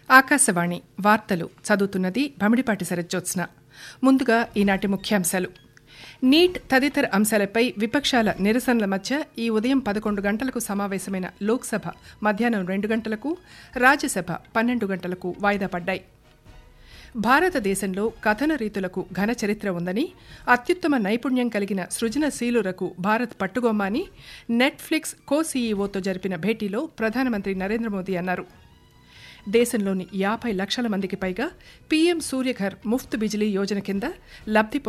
ఆకాశవాణి వార్తలు చదువుతున్నది భమిడిపాటి శరజ్జోత్స్న ముందుగా ఈనాటి ముఖ్యాంశాలు నీట్ తదితర అంశాలపై విపక్షాల నిరసనల మధ్య ఈ ఉదయం పదకొండు గంటలకు సమావేశమైన లోక్సభ మధ్యాహ్నం రెండు గంటలకు రాజ్యసభ పన్నెండు గంటలకు వాయిదా పడ్డాయి భారతదేశంలో కథన రీతులకు ఘన చరిత్ర ఉందని అత్యుత్తమ నైపుణ్యం కలిగిన సృజనశీలురకు భారత్ పట్టుగొమ్మని నెట్ఫ్లిక్స్ కో సీఈఓతో జరిపిన భేటీలో ప్రధానమంత్రి నరేంద్ర మోదీ అన్నారు దేశంలోని యాభై లక్షల మందికి పైగా పీఎం సూర్యఘర్ ముఫ్త్ బిజిలీ యోజన కింద లబ్ధి